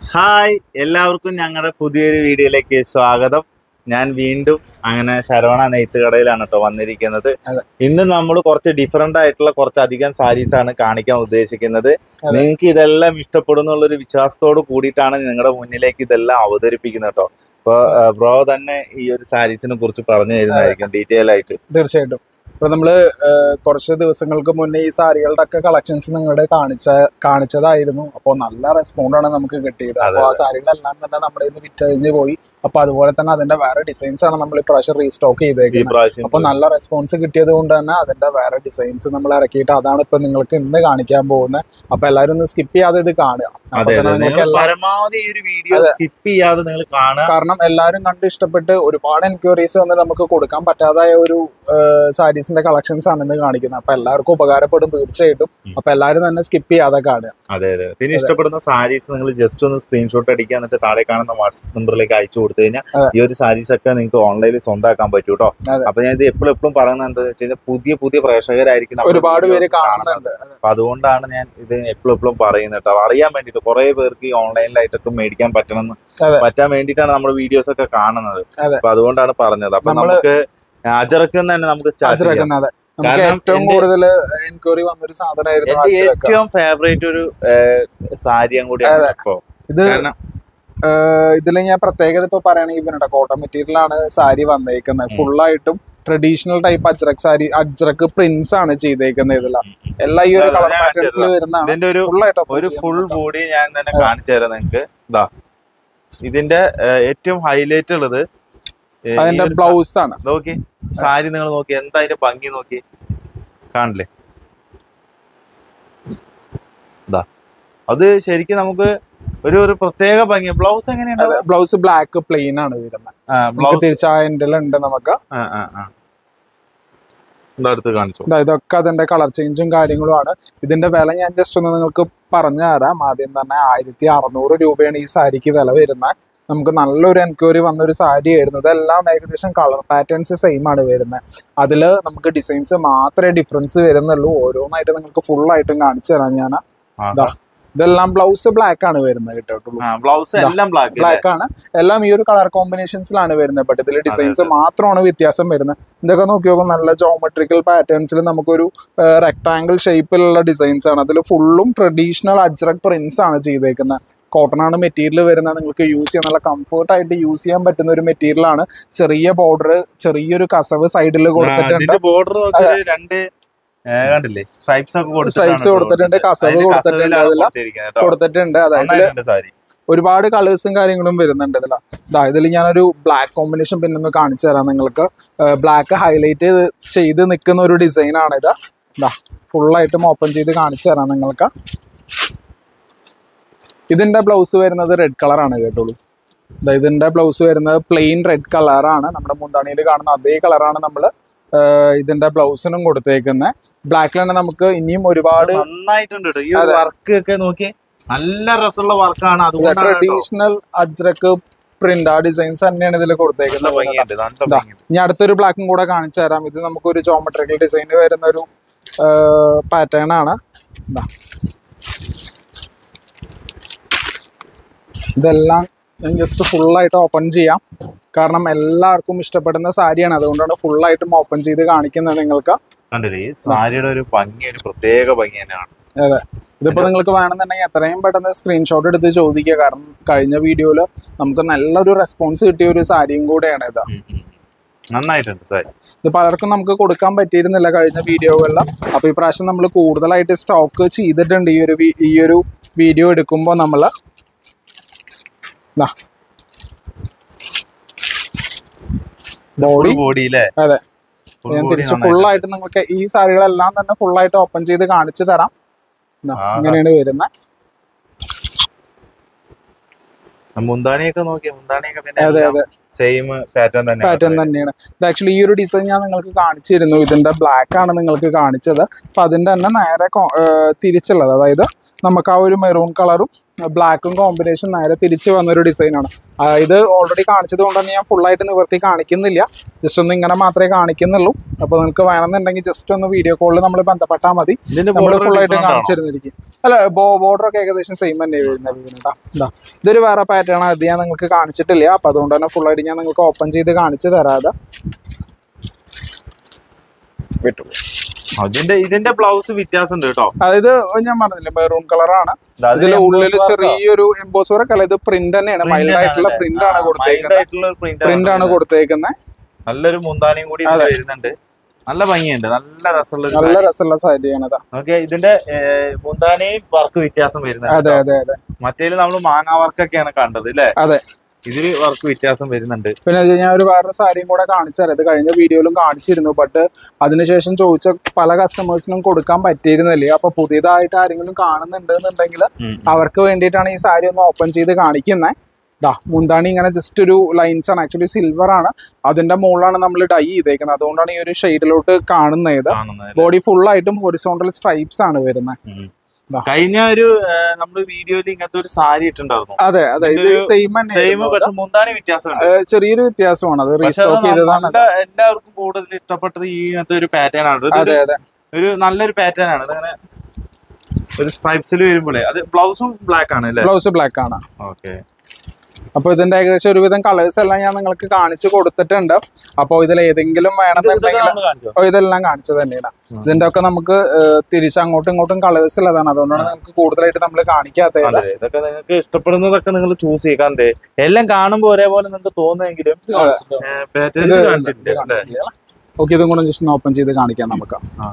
Hi എല്ലാവർക്കും ഞങ്ങളുടെ പുതിയൊരു വീഡിയോയിലേക്ക് സ്വാഗതം ഞാൻ വീണ്ടും അങ്ങനെ ശരവണ നെയ്ത്ത് കടയിലാണ് കേട്ടോ വന്നിരിക്കുന്നത് അതെ. ഇന്ന് നമ്മൾ കുറച്ച് ഡിഫറെന്റ് ആയിട്ടുള്ള കുറച്ചധികം സാരീസ് ആണ് കാണിക്കാൻ ഉദ്ദേശിക്കുന്നത് അതെ. നിങ്ങൾക്ക് ഇതെല്ലാം ഇഷ്ടപ്പെടുന്നുള്ളൊരു വിശ്വാസത്തോട് കൂടിയിട്ടാണ് നിങ്ങളുടെ മുന്നിലേക്ക് ഇതെല്ലാം അവതരിപ്പിക്കുന്നത് കേട്ടോ അപ്പൊ ബ്രോ തന്നെ ഈ ഒരു സാരീസിനെ കുറിച്ച് പറഞ്ഞു തരുന്നതായിരിക്കും ഡീറ്റെയിൽ ആയിട്ട് തീർച്ചയായിട്ടും ഇപ്പൊ നമ്മള് ഏഹ്, കുറച്ച് ദിവസങ്ങൾക്ക് മുന്നേ ഈ സാരികളുടെ ഒക്കെ കളക്ഷൻസ് നിങ്ങളുടെ കാണിച്ച കാണിച്ചതായിരുന്നു അപ്പോൾ നല്ല റെസ്പോണ്ട് ആണ് നമുക്ക് കിട്ടിയത് അപ്പോൾ ആ സാരികളെല്ലാം തന്നെ നമ്മുടെ ഇന്ന് വിറ്റഴിഞ്ഞ് പോയി അപ്പൊ അതുപോലെ തന്നെ അതിന്റെ വേറെ ഡിസൈൻസ് ആണ് നമ്മൾ ഇപ്രാവശ്യം റീസ്റ്റോക്ക് ഈ ചെയ്തേക്കുന്നത് പ്രാവശ്യം അപ്പൊ നല്ല റെസ്പോൺസ് കിട്ടിയത് കൊണ്ട് തന്നെ അതിന്റെ വേറെ ഡിസൈൻസ് നമ്മൾ ഇറക്കിയിട്ട് അതാണ് ഇപ്പൊ നിങ്ങൾക്ക് ഇന്ന് കാണിക്കാൻ പോകുന്നത് അപ്പൊ എല്ലാവരും ഒന്ന് സ്കിപ്പ് ചെയ്യാതെ ഇത് കാണുക അപ്പൊ അതെ തന്നെ അതെ നിങ്ങൾക്ക് നിങ്ങൾ എല്ലാം പരമാവധി ഈ ഒരു വീഡിയോ സ്കിപ്പ് ചെയ്യാതെ നിങ്ങൾ കാണുക കാരണം എല്ലാവരും കണ്ട് ഇഷ്ടപ്പെട്ട് ഒരുപാട് എൻക്വയറീസ് വന്ന് നമുക്ക് കൊടുക്കാൻ പറ്റാതായ ഒരു സാരീസിന്റെ കളക്ഷൻസ് ആണ് ഇന്ന് കാണിക്കുന്നത് അപ്പൊ എല്ലാവർക്കും ഉപകാരപ്പെടും തീർച്ചയായിട്ടും ഉം. അപ്പൊ എല്ലാവരും തന്നെ സ്കിപ്പ് ചെയ്യാതെ കാണുക അതെ അതെ പിന്നെ ഇഷ്ടപ്പെടുന്ന സാരീസ് നിങ്ങൾ ജസ്റ്റ് ഒന്ന് സ്ക്രീൻഷോട്ട് അടിക്കുക എന്നിട്ട് താഴെ കാണുന്ന വാട്സ്ആപ്പ് നമ്പറിലേക്ക് അയച്ചു കൊടുത്തു കഴിഞ്ഞാൽ അതെ. ഈ ഒരു സാരീസ് ഒക്കെ നിങ്ങൾക്ക് ഓൺലൈനിൽ സ്വന്തമാക്കാൻ പറ്റൂ കേട്ടോ അതെ. അപ്പൊ ഞാൻ ഇത് എപ്പോഴും എപ്പോഴും പറയുന്നത് എന്താണെന്ന് വെച്ച് കഴിഞ്ഞാൽ പുതിയ പുതിയ പ്രേക്ഷകരായിരിക്കും നമ്മുടെ ഒരുപാട് പേര് videos കാണുന്നുണ്ട് അപ്പൊ അതുകൊണ്ടാണ് ഞാൻ ഇത് എപ്പോഴും എപ്പോഴും പറയുന്നത് കേട്ടോ അറിയാൻ വേണ്ടിട്ട് കുറെ പേർക്ക് ഈ ഓൺലൈനിലായിട്ടൊക്കെ മേടിക്കാൻ പറ്റണം അതെ. പറ്റാൻ വേണ്ടിയിട്ടാണ് നമ്മുടെ വീഡിയോസ് ഒക്കെ കാണുന്നത് അതെ. അപ്പൊ അതുകൊണ്ടാണ് പറഞ്ഞത് അപ്പൊ നമ്മള് നമുക്ക് അജറക്ക് തന്നെ നമുക്ക് സ്റ്റാർട്ട് ചെയ്യാം അജ്രക്കുന്നത് നമുക്ക് കാരണം ഏറ്റവും എന്റെ- കൂടുതൽ എൻക്വയറി വന്നൊരു സാധനമായിരുന്നു എന്റെ അജ്രക്ക ഏറ്റവും ഫേവറേറ്റ് ഒരു സാരിയും കൂടിയാണ് ഇപ്പൊ ഇത് കാരണം ഇതിൽ ഞാൻ പ്രത്യേകത ഇപ്പൊ പറയുകയാണെങ്കിൽ ഇവനുടെ കോട്ടൺ മെറ്റീരിയൽ ആണ് സാരി വന്നേക്കുന്നത് ഉം. ഫുള്ളായിട്ടും traditional type Ajrak sari Ajrak prints ആണ് ചെയ്തേക്കുന്നത് ഇതില എല്ലാ ഈ ഒരു അതെ, കളർ ഞാൻ പാറ്റേൺസിൽ കാണിച്ചു വരുന്നതാണ് ഇതിന്റെ ഒരു ഫുള്ളായിട്ട് ഒരു ഫുൾ ബോഡി ഞാൻ തന്നെ കാണിച്ചു തരാം നിങ്ങക്ക് ഇതാ ഇതിന്റെ ഏഹ്, ഏറ്റവും ഹൈലൈറ്റ് ഉള്ളത് ഏഹ്, ഈ അതിന്റെ ഒരു ബ്ലൗസ് ആണ് സാ- നോക്കി സാരി നിങ്ങൾ നോക്കി എന്താ അതിന്റെ ഭംഗി നോക്കി കാണില്ലേ ഇതാ അത് ശരിക്കും നമുക്ക് ഒരു ഒരു പ്രത്യേക ഭംഗി ബ്ലൗസ് എങ്ങനെയുണ്ടാവും ബ്ലൗസ് ബ്ലാക്ക് പ്ലെയിൻ ആണ് വരുന്നത് നമുക്ക് ബ്ലൗസ് തിരിച്ച് ആ എൻഡിൽ ഉണ്ട് നമുക്ക് എന്താ അടുത്ത് കാണിച്ചു ദാ ഇതൊക്കെ അതിന്റെ കളർ ചേഞ്ചും കാര്യങ്ങളും ആണ് ഇതിന്റെ വില ഞാൻ ജസ്റ്റ് ഒന്ന് നിങ്ങൾക്ക് പറഞ്ഞു തരാം ആദ്യം തന്നെ ആയിരത്തി അറുന്നൂറ് രൂപയാണ് ഈ സാരിക്ക് വില വരുന്നത് നമുക്ക് നല്ലൊരു എൻക്വയറി വന്ന ഒരു സാരി ആയിരുന്നു ഇതെല്ലാം ഏകദേശം കളർ പാറ്റേൺസ് സെയിം ആണ് വരുന്നത് അതിൽ നമുക്ക് ഡിസൈൻസ് മാത്രമേ ഡിഫറൻസ് വരുന്നുള്ളൂ ഓരോന്നായിട്ട് നിങ്ങൾക്ക് ഫുൾ ആയിട്ടും കാണിച്ചു തരാം ഞാൻ ദാ. ഇതെല്ലാം ബ്ലൗസ് ബ്ലാക്ക് ആണ് വരുന്നത് കിട്ടുള്ളൂ ബ്ലൗസ് എല്ലാം ബ്ലാക്ക് ബ്ലാക്ക് ആണ് എല്ലാം ഈ ഒരു കളർ കോമ്പിനേഷൻസിലാണ് വരുന്നത് ബട്ട് ഇതിൽ ഡിസൈൻസ് മാത്രമാണ് വ്യത്യാസം വരുന്നത് ഇതൊക്കെ നോക്കി നോക്കുമ്പോൾ നല്ല ജോമെട്രിക്കൽ പാറ്റേൺസിൽ നമുക്കൊരു റെക്ടാങ്കിൾ ഷേപ്പിലുള്ള ഡിസൈൻസ് ആണ് അതിൽ ഫുള്ളും ട്രഡീഷണൽ അജ്രക് പ്രിന്റ്സ് ആണ് ചെയ്തേക്കുന്നത് കോട്ടൺ ആണ് മെറ്റീരിയൽ വരുന്നത് നിങ്ങൾക്ക് യൂസ് ചെയ്യാൻ നല്ല കംഫർട്ട് ആയിട്ട് യൂസ് ചെയ്യാൻ പറ്റുന്ന ഒരു മെറ്റീരിയൽ ആണ് ചെറിയ ബോർഡർ ചെറിയൊരു കസവ് സൈഡിൽ കൊടുത്തിട്ടുണ്ട് ഇതിന്റെ ബോർഡർ നോക്കി ഒരു രണ്ട് ഏ, കണ്ടില്ലേ സ്ട്രൈപ്സ് ഒക്കെ കൊടുത്തിട്ടാണ് Stripes കൊടുത്തിട്ടുണ്ട്, കേട്ടോ. കസവ് അതിന്റെ കൊടുത്തിട്ടുണ്ട്, കസവിലാണ് അതെല്ലാം കൊടുത്തിരിക്കുന്നത് കേട്ടോ. കൊടുത്തിട്ടുണ്ട് അതായത് നന്നായിട്ടുണ്ട് സാരി ഒരുപാട് കളേഴ്സും കാര്യങ്ങളും വരുന്നുണ്ട് ഇതിൽ ഇതാ ഇതിൽ ഞാനൊരു ബ്ലാക്ക് കോമ്പിനേഷൻ പിന്നെ ഒന്ന് കാണിച്ചു തരാം നിങ്ങൾക്ക് ബ്ലാക്ക് ഹൈലൈറ്റ് ചെയ്ത് നിൽക്കുന്ന ഒരു ഡിസൈൻ ആണ് ഇത് ഇതാ ഫുള്ളായിട്ടും ഓപ്പൺ ചെയ്ത് കാണിച്ചു തരാം നിങ്ങൾക്ക് ഇതിന്റെ ബ്ലൗസ് വരുന്നത് റെഡ് കളറാണ് കേട്ടോളൂ ദാ ഇതിന്റെ ബ്ലൗസ് വരുന്നത് പ്ലെയിൻ റെഡ് കളറാണ് നമ്മുടെ മുന്താണിയിൽ കാണുന്ന അതേ കളറാണ് നമ്മൾ ഇതിന്റെ ബ്ലൗസിനും കൊടുത്തേക്കുന്നത് ബ്ലാക്കിൽ തന്നെ നമുക്ക് ഇനിയും ഒരുപാട് നന്നായിട്ടുണ്ട് കേട്ടോ ഈ ഒരു വർക്ക് ഒക്കെ നോക്കി നല്ല രസമുള്ള വർക്കാണ് അതുകൊണ്ടാണ് കേട്ടോ. ട്രഡീഷണൽ അജ്രക്ക് പ്രിന്റ് ആ ഡിസൈൻസ് തന്നെയാണ് ഇതിൽ നല്ല കൊടുത്തേക്കുന്നത് ഭംഗിയുണ്ട് നല്ല ഇതാ. ഭംഗിയുണ്ട് ഇനി അടുത്തൊരു ബ്ലാക്കും കൂടെ കാണിച്ചു തരാം ഇത് നമുക്കൊരു ജോമെട്രിക്കൽ ഡിസൈൻ വരുന്ന ഒരു പാറ്റേൺ ആണ് ഇതാ. ഇതെല്ലാം ഞാൻ ജസ്റ്റ് ഫുള്ളായിട്ട് ഓപ്പൺ ചെയ്യാം കാരണം എല്ലാവർക്കും ഇഷ്ടപ്പെടുന്ന സാരിയാണ് അതുകൊണ്ടാണ് ഫുള്ളായിട്ടും ഓപ്പൺ ചെയ്ത് കാണിക്കുന്നത് നിങ്ങൾക്ക് കണ്ടില്ലേ ഈ സാരിയുടെ ഒരു ഭംഗി ഒരു പ്രത്യേക ഭംഗി തന്നെയാണ് അതെ ഇതിപ്പോ നിങ്ങൾക്ക് വേണമെന്നുണ്ടെങ്കിൽ എത്രയും പെട്ടെന്ന് സ്ക്രീൻഷോട്ട് എടുത്ത് ചോദിക്കുക കാരണം കഴിഞ്ഞ വീഡിയോയിൽ നമുക്ക് നല്ലൊരു റെസ്പോൺസ് കിട്ടിയ ഒരു സാരിയും കൂടെയാണ് ഇത് ഉം, ഉം. നന്നായിട്ടുണ്ട് സാരി ഇത് പലർക്കും നമുക്ക് കൊടുക്കാൻ പറ്റിയിരുന്നില്ല കഴിഞ്ഞ വീഡിയോകളിലും അപ്പൊ ഈ പ്രാവശ്യം നമ്മൾ കൂടുതലായിട്ട് സ്റ്റോക്ക് ചെയ്തിട്ടുണ്ട് ഈ ഒരു വി- ഈ ഒരു വീഡിയോ എടുക്കുമ്പോൾ നമ്മൾ ബോഡി ബോഡി അല്ലേ അതെ Full ഞാൻ body തിരിച്ച് നന്നായിട്ടുണ്ട്. ഫുള്ളായിട്ട് നിങ്ങൾക്ക് ഈ സാരികളെല്ലാം തന്നെ ഫുള്ളായിട്ട് ഓപ്പൺ ചെയ്ത് കാണിച്ചു തരാം ദാ, ആഹാ. ഇങ്ങനെയാണ് വരുന്നത് മുന്താണിയൊക്കെ നോക്കിയ മുന്താണിയൊക്കെ അതെ പിന്നെ അതെ സെയിം പാറ്റേൺ തന്നെ പാറ്റേൺ തന്നെയാണ് ഇത് ആക്ച്വലി ഈ ഒരു ഡിസൈൻ ഞാൻ നിങ്ങൾക്ക് കാണിച്ചിരുന്നു ഇതിന്റെ ബ്ലാക്ക് ആണ് നിങ്ങൾക്ക് കാണിച്ചത് അപ്പൊ അതിന്റെ തന്നെ നേരെ കൊ- ഏർ തിരിച്ചുള്ളത് അതായത് നമുക്ക് ആ ഒരു മെറൂൺ കളറും ബ്ലാക്കും കോമ്പിനേഷൻ നേരെ തിരിച്ച് വന്നൊരു ഡിസൈനാണ് ഇത് ഓൾറെഡി കാണിച്ചത് കൊണ്ട് തന്നെ ഞാൻ ഫുള്ളായിട്ട് നിവർത്തി കാണിക്കുന്നില്ല ജസ്റ്റ് ഒന്ന് ഇങ്ങനെ മാത്രമേ കാണിക്കുന്നുള്ളൂ അപ്പോൾ നിങ്ങൾക്ക് വേണമെന്നുണ്ടെങ്കിൽ ജസ്റ്റ് ഒന്ന് വീഡിയോ കോളിൽ നമ്മൾ ബന്ധപ്പെട്ടാൽ മതി ഇതിന്റെ നമ്മൾ border ഫുള്ളായിട്ട് different ആണോ? കാണിച്ചിരുന്നിരിക്കും അല്ല ബോർഡർ ഒക്കെ ഏകദേശം സെയിം തന്നെ വരുന്നത് ഇതിനുണ്ടാ ഇതാ ഇതൊരു വേറെ പാറ്റേൺ ആണ് ഇത് ഞാൻ നിങ്ങൾക്ക് കാണിച്ചിട്ടില്ല അപ്പൊ അതുകൊണ്ട് തന്നെ ഫുള്ളായിട്ട് ഞാൻ നിങ്ങൾക്ക് ഓപ്പൺ ചെയ്ത് കാണിച്ചു തരാതെ വിട്ടു ആ, ഇതിന്റെ ഇതിന്റെ ബ്ലൗസ് വ്യത്യാസം ഉണ്ട് കേട്ടോ അതായത് ഞാൻ പറഞ്ഞില്ലേ മെറൂൺ കളറാണ് ഇതിൽ ഉള്ളിൽ ചെറിയൊരു എംബോസ് വർക്ക് അല്ല ഇത് പ്രിന്റ് തന്നെയാണ് മൈൽഡ് ആയിട്ടുള്ള പ്രിന്റ് ആണ് കൊടുത്തേക്കുന്നത് പ്രിന്റ് ആണ് കൊടുത്തേക്കുന്നത് നല്ലൊരു മുന്താണിയും കൂടി ഇതിൽ വരുന്നുണ്ട് നല്ല ഭംഗിയുണ്ട് നല്ല രസമുള്ള ഒരു നല്ല രസമുള്ള സാരിയാണ് അതാ ഓക്കെ ഇതിന്റെ ഏർ, മുന്താണിയും വർക്ക് വ്യത്യാസം വരുന്നുണ്ട് അതെ അതെ അതെ മറ്റേല് നമ്മൾ മാങ്ങാ വർക്കൊക്കെയാണ് കണ്ടത് അല്ലേ അതെ ഇതില് വർക്ക് വ്യത്യാസം വരുന്നുണ്ട് പിന്നെ അത് ഞാൻ ഒരു വേറൊരു സാരിയും കൂടെ കാണിച്ചു തരാം ഇത് കഴിഞ്ഞ വീഡിയോയിലും കാണിച്ചിരുന്നു ബട്ട് അതിനുശേഷം ചോദിച്ച പല കസ്റ്റമേഴ്സിനും കൊടുക്കാൻ പറ്റിയിരുന്നില്ല അപ്പൊ പുതിയതായിട്ട് ആരെങ്കിലും കാണുന്നുണ്ട് എന്നുണ്ടെങ്കിൽ ഉം. അവർക്ക് വേണ്ടിയിട്ടാണ് ഈ സാരി ഒന്ന് ഓപ്പൺ ചെയ്ത് കാണിക്കുന്നത് ദാ മുന്താണി ഇങ്ങനെ ജസ്റ്റ് ഒരു ലൈൻസ് ആണ് ആക്ച്വലി സിൽവർ ആണ് അതിന്റെ മുകളിലാണ് നമ്മൾ ഡൈ ചെയ്തേക്കുന്നത് അതുകൊണ്ടാണ് ഈ ഒരു ഷെയ്ഡിലോട്ട് കാണുന്നത് കാണുന്നത് ബോഡി ഫുൾ ആയിട്ടും ഹൊറിസോണ്ടൽ സ്ട്രൈപ്സ് ആണ് വരുന്നത് ഉം. ദാ. കഴിഞ്ഞ ഒരു ഏർ, നമ്മള് വീഡിയോയിൽ ഇങ്ങനത്തെ ഒരു സാരി ഇട്ടുണ്ടായിരുന്നു അതെ അതെ ഇത് ഇതൊരു സെയിം സെയിം തന്നെ പക്ഷെ മുന്താണി വ്യത്യാസമുണ്ട് ചെറിയൊരു വ്യത്യാസമാണ് അത് പക്ഷെ അത് റീസ്റ്റോക്ക് ചെയ്തതാണ് നല്ല എല്ലാവർക്കും കൂടുതൽ ഇഷ്ടപ്പെട്ടത് ഈ ഇങ്ങനത്തെ ഒരു പാറ്റേൺ ആണ് ഇത് അതെ അതെ ഒരു നല്ലൊരു പാറ്റേൺ ആണ് ഇതിങ്ങനെ ഒരു സ്ട്രൈപ്സിൽ വരുമ്പോഴേ അത് ബ്ലൗസും ബ്ലാക്ക് ആണ് അല്ലേ ബ്ലൗസ് ബ്ലാക്ക് ആണ് ഓക്കെ അപ്പോൾ ഇതിന്റെ ഏകദേശം ഒരുവിധം കളേഴ്സ് എല്ലാം ഞാൻ നിങ്ങൾക്ക് കാണിച്ചു കൊടുത്തിട്ടുണ്ട് അപ്പോൾ ഇതിൽ ഏതെങ്കിലും വേണമെന്നുണ്ടെങ്കിൽ ഓ, ഇതെല്ലാം കാണിച്ചു തന്നെയാണ് ഇതിന്റെ ഒക്കെ നമുക്ക് ഏഹ്, തിരിച്ച് അങ്ങോട്ടും ഇങ്ങോട്ടും കളേഴ്സ് ഉള്ളതാണ് അതുകൊണ്ടാണ് നമുക്ക് കൂടുതലായിട്ട് നമ്മൾ കാണിക്കാത്തത് അതെ ഇതൊക്കെ നിങ്ങൾക്ക് ഇഷ്ടപ്പെടുന്നതൊക്കെ നിങ്ങൾ ചൂസ് ചെയ്യാൻ തേ എല്ലാം കാണുമ്പോൾ ഒരേപോലെ നിങ്ങൾക്ക് തോന്നുമെങ്കിലും പാറ്റേൺ കാണിച്ചിട്ടുണ്ട് അല്ലേ ഓക്കെ ഇതും കൂടെ ജസ്റ്റ് ഓപ്പൺ ചെയ്ത് കാണിക്കാം നമുക്ക് ആ.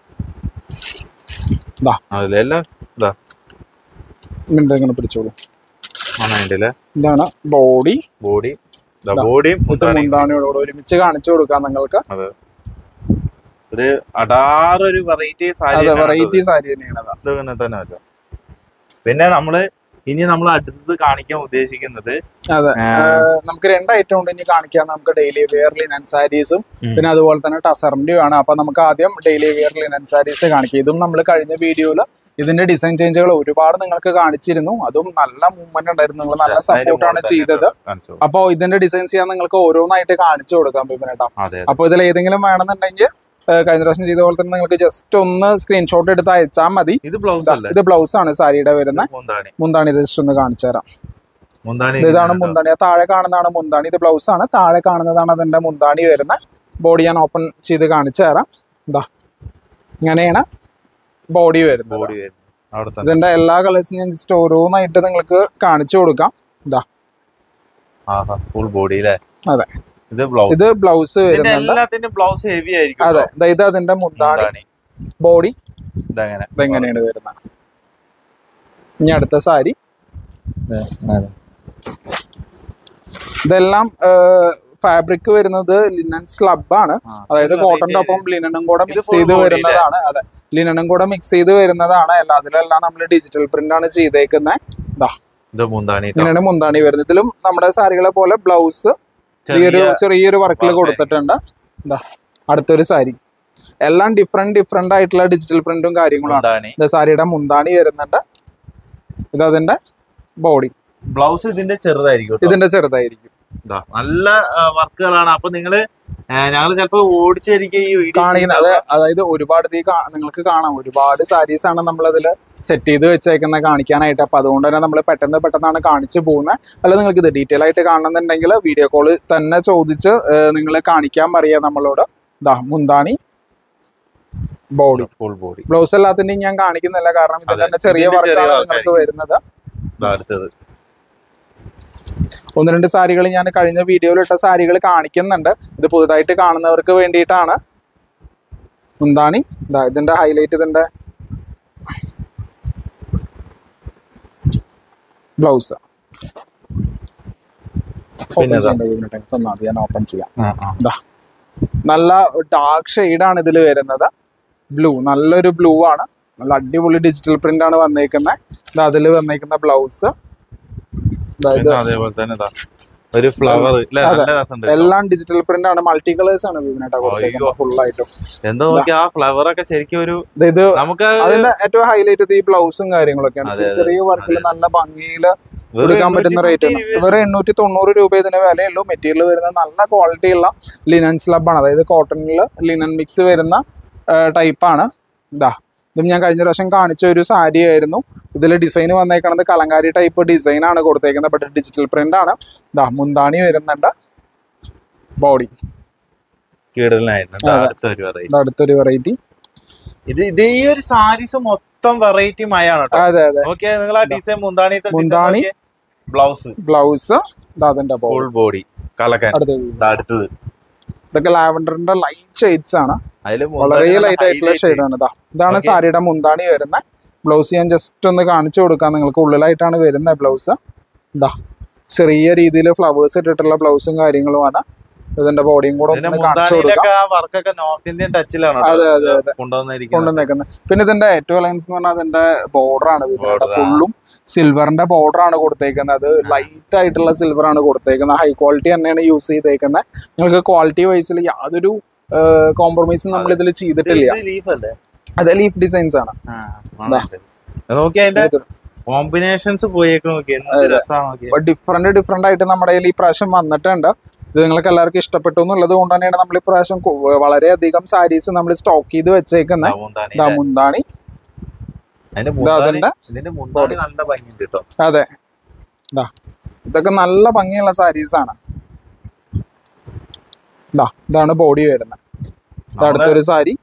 ദാ. അതിലെ എല്ലാം ഇതാ ഇങ്ങോട്ട് ഇങ്ങനെ പിടിച്ചോളൂ നന്നായിട്ടില്ലേ ഇതാണ് ബോഡി ബോഡി ദാ. ബോഡിയും മുന്താണിയും മുന്താണിയോടുകൂടെ ഒരുമിച്ച് കാണിച്ചു കൊടുക്കാം നിങ്ങൾക്ക് ഒരു അടാറൊരു വെറൈറ്റി സാരി അതെ വെറൈറ്റി സാരി തന്നെയാണ് അതാ ഇങ്ങനെ തന്നെ അല്ല പിന്നെ നമ്മള് ഇനി നമ്മൾ അടുത്തത് കാണിക്കാൻ ഉദ്ദേശിക്കുന്നത് അതെ ആ, ഏഹ്, നമുക്ക് രണ്ട് ഐറ്റം ഉണ്ട് ഇനി കാണിക്കാൻ നമുക്ക് ഡെയിലി വെയർ ലിനൻ സാരീസും ഉം. പിന്നെ അതുപോലെ തന്നെ ടസറിന്റെയും ആണ് അപ്പൊ നമുക്ക് ആദ്യം ഡെയിലി വെയർ ലിനൻ സാരീസ് കാണിക്കാം ഇതും നമ്മൾ കഴിഞ്ഞ വീഡിയോയിൽ ഇതിന്റെ ഡിസൈൻ ചേഞ്ചുകൾ ഒരുപാട് നിങ്ങൾക്ക് കാണിച്ചിരുന്നു അതും നല്ല മൂവ്മെന്റ് ഉണ്ടായിരുന്നു നിങ്ങൾ നല്ല അതിന്റെ സപ്പോർട്ടാണ് മുകളിൽ ചെയ്തത് തന്നെ കാണിച്ചോ. അപ്പോൾ ഇതിന്റെ ഡിസൈൻ ചെയ്യാൻ നിങ്ങൾക്ക് ഓരോന്നായിട്ട് കാണിച്ചു കൊടുക്കാം ബിബിനേട്ടാ അതെ അതെ. അപ്പോൾ ഇതിൽ ഏതെങ്കിലും വേണമെന്നുണ്ടെങ്കിൽ ഏഹ്, കഴിഞ്ഞ പ്രാവശ്യം ചെയ്ത പോലെ തന്നെ നിങ്ങൾക്ക് ജസ്റ്റ് ഒന്ന് സ്ക്രീൻഷോട്ട് എടുത്ത് അയച്ചാൽ മതി ഇത് ബ്ലൗസ് ദാ, അല്ലേ ഇത് ബ്ലൗസ് ആണ് സാരിയുടെ വരുന്ന ഇത് മുന്താണി മുന്താണി ഇത് ജസ്റ്റ് ഒന്ന് കാണിച്ചു തരാം മുന്താണി ഇത് ഇതാണ് ഇങ്ങനെ മുന്താണി ആ താഴെ കാണുന്നതാണ് മുന്താണി ഇത് ബ്ലൗസ് ആണ് താഴെ കാണുന്നതാണ് അതിന്റെ മുന്താണി വരുന്ന ബോഡി ഞാൻ ഓപ്പൺ ചെയ്ത് കാണിച്ചു തരാം എന്താ ഇങ്ങനെയാണ് ബോഡി വരുന്നത് ബോഡി വരുന്നത് അവിടെ തന്നെ ഇതിന്റെ എല്ലാ കളേഴ്സും ഞാൻ ജസ്റ്റ് ഓരോന്നായിട്ട് നിങ്ങൾക്ക് കാണിച്ചു കൊടുക്കാം ഇതാ ആഹാ ഫുൾ ബോഡി അല്ലേ അതെ ഇത് ബ്ലൗസ് ഇത് ബ്ലൗസ് ഇതിന്റെ വരുന്നുണ്ട് എല്ലാത്തിന്റെ ബ്ലൗസ് ഹെവി ആയിരിക്കും അതെ കേട്ടോ. ദാ ഇത് അതിന്റെ മുന്താണി മുന്താണി ബോഡി ഇതങ്ങനെ ഇതെങ്ങനെയാണ് വരുന്നത് ഇനി അടുത്ത സാരി ഇതെല്ലാം ഫാബ്രിക് വരുന്നത് ലിനൻ സ്ലബ് ആണ് ആ, അതായത് ഇത് കോട്ടന്റെ variety ഒപ്പം ലിനനും കൂടെ ഇത് മിക്സ് full ചെയ്ത് body വരുന്നതാണ് അതെ ലിനനും കൂടെ മിക്സ് ചെയ്ത് വരുന്നതാണ് അല്ല അതിലെല്ലാം നമ്മൾ ഡിജിറ്റൽ പ്രിന്റ് ആണ് ചെയ്തേക്കുന്നത് ഇത് മുന്താണി ട്ടോ. ഇങ്ങനെയാണ് മുന്താണി വരുന്നത് ഇതിലും നമ്മുടെ സാരികളെ പോലെ ബ്ലൗസ് ചെറിയൊരു ചെറിയ ചെറിയൊരു വർക്കിൽ work കൊടുത്തിട്ടുണ്ട് ഇതാ അടുത്തൊരു സാരി എല്ലാം ഡിഫറെന്റ് ഡിഫറെന്റ് ആയിട്ടുള്ള ഡിജിറ്റൽ പ്രിന്റും കാര്യങ്ങളുമാണ് മുന്താണി ഇത് സാരിയുടെ മുന്താണി വരുന്നുണ്ട് ഇത് അതിന്റെ ബോഡി ബ്ലൗസ് ഇതിന്റെ ചെറുതായിരിക്കും കേട്ടോ. ഇതിന്റെ ചെറുതായിരിക്കും ഇതാ, നല്ല വർക്കുകളാണ് അപ്പൊ നിങ്ങള് ഞങ്ങൾ ചിലപ്പോ ഓടിച്ചിരിക്കും ഈ വീഡിയോ കാണിക്കുന്നത് അത് അതായത് ഒരുപാട് ഇത് ഈ കാ- നിങ്ങൾക്ക് കാണാം ഒരുപാട് സാരീസ് ആണ് നമ്മൾ അതിൽ സെറ്റ് ചെയ്ത് വെച്ചേക്കുന്ന കാണിക്കാനായിട്ട് അപ്പൊ അതുകൊണ്ട് തന്നെ നമ്മൾ പെട്ടെന്ന് പെട്ടെന്നാണ് കാണിച്ചു പോകുന്നത് അല്ല നിങ്ങൾക്ക് ഇത് ഡീറ്റെയിൽ ആയിട്ട് കാണണമെന്നുണ്ടെങ്കിൽ വീഡിയോ കോള് തന്നെ ചോദിച്ച് നിങ്ങൾ കാണിക്കാൻ പറയാ നമ്മളോട് ദാ മുന്താണി ബോഡി ഫുൾ ബോഡി ബ്ലൗസ് എല്ലാത്തിന്റെയും ഞാൻ കാണിക്കുന്നില്ല കാരണം ഇത് അതെ, തന്നെ ചെറിയ ഇതിന്റെ ചെറിയ വർക്കാണ് work നിങ്ങൾക്ക് വരുന്നത് അടുത്തത് ഒന്ന് രണ്ട് സാരികൾ ഞാൻ കഴിഞ്ഞ വീഡിയോയിൽ ഇട്ട സാരികൾ കാണിക്കുന്നുണ്ട് ഇത് പുതുതായിട്ട് കാണുന്നവർക്ക് വേണ്ടിയിട്ടാണ് മുന്താണി ഇതാ ഇതിന്റെ ഹൈലൈറ്റ് ഇതിന്റെ ബ്ലൗസ് പിന്നെ ഇതാ. ഞാൻ ഓപ്പൺ ചെയ്യാം ആ, ആ. ദാ. നല്ല ഡാർക്ക് ഷെയ്ഡാണ് ഇതിൽ വരുന്നത് ബ്ലൂ നല്ലൊരു ബ്ലൂ ആണ് നല്ല അടിപൊളി ഡിജിറ്റൽ പ്രിന്റ് ആണ് വന്നേക്കുന്നത് അതിൽ വന്നേക്കുന്ന ബ്ലൗസ് അതായത് പിന്നെ അതേപോലെ തന്നെ ഇതാ ഒരു ഫ്ലവർ ഇല്ല അതെ. നല്ല രസമുണ്ട് കേട്ടോ. എല്ലാം ഡിജിറ്റൽ പ്രിന്റ് ആണ് മൾട്ടി കളേഴ്സ് ആണ് വിവിനേട്ടാ കൊടുത്തേക്കുന്നത് ഫുൾ ആയിട്ടും എന്താ നോക്കി ആ ഫ്ലവർ ഒക്കെ ശരിക്കും ഒരു ഇത് ഇത് നമുക്ക് അതിന്റെ ഏറ്റവും ഹൈലൈറ്റ് ഈ ബ്ലൗസും കാര്യങ്ങളൊക്കെയാണ് അതെ, അതെ. ചെറിയ വർക്കിൽ നല്ല ഭംഗിയില് വെറും കൊടുക്കാൻ പറ്റുന്ന റേറ്റ് ആണ് 850 ഇവർ എണ്ണൂറ്റി തൊണ്ണൂറ് രൂപ ഇതിന് വിലയുള്ളൂ മെറ്റീരിയൽ വരുന്നത് നല്ല ക്വാളിറ്റി ഉള്ള ലിനൻ സ്ലബ് ആണ് അതായത് കോട്ടണിൽ ലിനൻ മിക്സ് വരുന്ന ടൈപ്പാണ് ഇതാ ഇത് ഞാൻ കഴിഞ്ഞ പ്രാവശ്യം കാണിച്ച ഒരു സാരി ആയിരുന്നു ഇതിൽ ഡിസൈൻ വന്നേക്കണത് കലങ്കാരി ടൈപ്പ് ഡിസൈൻ ആണ് കൊടുത്തേക്കുന്നത് ബട്ട് ഡിജിറ്റൽ പ്രിന്റ് ആണ് ഇതാ മുന്താണി വരുന്നുണ്ട് ബോഡി കിടലായിട്ടുണ്ട് അതെ. അടുത്ത ഒരു വെറൈറ്റി ഇത് അടുത്തൊരു വെറൈറ്റി ഇത് ഇത് ഈ ഒരു സാരീസ് മൊത്തം വെറൈറ്റി മയാണ് കേട്ടോ അതെ അതെ നോക്കിയാ നിങ്ങൾ ആ ഡിസൈൻ മുന്താണി മുന്താണി. ബ്ലൗസ് ബ്ലൗസ് ഇത് അതിന്റെ ബോഡി ഫുൾ ബോഡി കളക്കാൻ അടുത്തത് ഇത് അടുത്തത് ഇതൊക്കെ ലാവൻഡറിന്റെ ലൈറ്റ് ഷെയ്ഡ്സ് ആണ് അതില് വളരെ ലൈറ്റ് ആയിട്ടുള്ള ഷെയ്ഡാണ് ഇതാ ഇതാണ് Okay. സാരിയുടെ മുന്താണി വരുന്നത് ബ്ലൗസ് ഞാൻ ജസ്റ്റ് ഒന്ന് കാണിച്ചു കൊടുക്കാം നിങ്ങൾക്ക് ഉള്ളിലായിട്ടാണ് വരുന്നത് ബ്ലൗസ് ഇതാ ചെറിയ രീതിയിൽ ഫ്ലവേഴ്സ് ഇട്ടിട്ടുള്ള ബ്ലൗസും കാര്യങ്ങളുമാണ് ഇതിന്റെ ബോഡിയും കൂടെ ഇതിന്റെ ഒന്ന് കാണിച്ചു കൊടുക്കാം മുന്താണിയിലൊക്കെ ആ വർക്കൊക്കെ നോർത്ത് ഇന്ത്യൻ ടച്ചിലാണ് അതെ, അതെ, അതെ. കൊണ്ടുവന്നിരിക്കുന്നത് കൊണ്ടുവന്നേക്കുന്നത് പിന്നെ ഇതിന്റെ ഏറ്റവും ലൈൻസ് എന്ന് പറഞ്ഞാൽ അതിന്റെ ബോർഡർ ആണ് Border ആ. ഫുള്ളും സിൽവറിന്റെ ബോർഡർ ആണ് കൊടുത്തേക്കുന്നത് അത് ലൈറ്റ് ആയിട്ടുള്ള സിൽവർ ആണ് കൊടുത്തേക്കുന്നത് ഹൈ ക്വാളിറ്റി തന്നെയാണ് യൂസ് ചെയ്തേക്കുന്നത് നിങ്ങൾക്ക് ക്വാളിറ്റി വൈസിൽ യാതൊരു കോംപ്രമൈസും നമ്മൾ ഇതിൽ ചെയ്തിട്ടില്ല ലീഫ് അല്ലേ അത് ലീഫ് ഡിസൈൻസ് ആണ് ആ, ആണല്ലേ. ഇത് നോക്കി അതിന്റെ കോമ്പിനേഷൻസ് പോയേക്ക് നോക്കി എന്ത് അതെ. രസമാണ് നോക്കി ഡിഫറെന്റ് ഡിഫറെന്റ് ആയിട്ട് നമ്മുടെ കയ്യിൽ ഈ പ്രാവശ്യം വന്നിട്ടുണ്ട് ഇത് നിങ്ങൾക്ക് എല്ലാവർക്കും ഇഷ്ടപ്പെട്ടു എന്നുള്ളത് കൊണ്ട് തന്നെയാണ് നമ്മൾ ഈ പ്രാവശ്യം കു- വളരെയധികം സാരീസ് നമ്മൾ സ്റ്റോക്ക് ചെയ്ത് വെച്ചേക്കുന്നത് മുന്താണി ഇതാ മുന്താണി അതിന്റെ ഇതാ മുന്താണി അതിന്റെ ഇതിന്റെ മുന്താണി നല്ല ഭംഗിയുണ്ട് കേട്ടോ അതെ ഇതാ ഇതൊക്കെ നല്ല ഭംഗിയുള്ള സാരീസ് ആണ് ഇതാ ഇതാണ് ബോഡി വരുന്നത് ഇത് അടുത്തൊരു സാരി